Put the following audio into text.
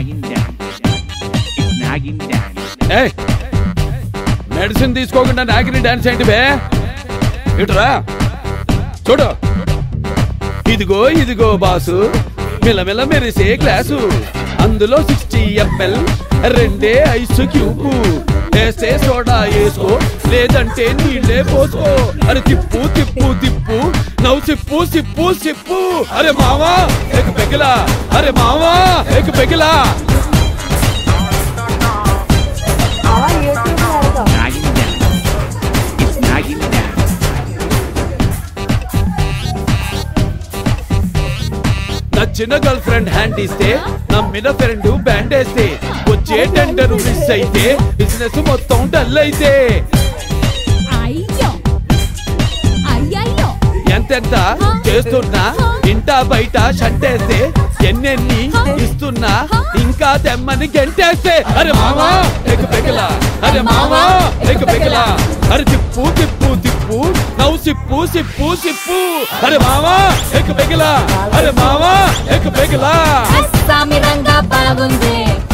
nagging dance. It's nagging dance. ఏయ్ medicine తీసుకోకుండా నాగిని డాన్స్ ఏంటి బే ఇటురా చూడు ఇదిగో ఇదిగో బాసు మిలమిల మెరిసే గ్లాసు అందులో సిక్స్టీ ఎంఎల్ రెండే ఐస్ క్యూబ్ వేస్తే సోడా వేసుకో లేదంటే నీళ్ళే పోసుకో అరే తిప్పు తిప్పు తిప్పు నవ్వు సిప్పు సిప్పు సిప్పు అరే మావా ఎక్ పెగిలా అరే మావా ఎక్ పెగిలా బావా యూట్యూబ్ లో Nagging dance. It's nagging dance. నచ్చిన గర్ల్ ఫ్రెండ్ హ్యాండ్ ఇస్తే నమ్మిన ఫ్రెండ్ బ్యాండ్ వేస్తే వచ్చే టెండర్ మిస్ అయితే బిజినెస్ మొత్తం డల్ అయితే అయ్యో అయ్యయ్యో ఎంతెంత చేస్తున్నా ఇంటా బయట షంటేస్తే ఎన్నెన్ని ఇస్తున్నా ఇంకా తెమ్మని గెంటేస్తే అరే మామా ఎక్ పెగలా అరే మామా ఎక్ పెగలా అరే తిప్పు తిప్పు తిప్పు నవ్వు సిప్పు సిప్పు సిప్పు అరే మామా ఎక్ పెగలా అరే మామా ఎక్ పెగలా అస్సామి రంగా బాగుంది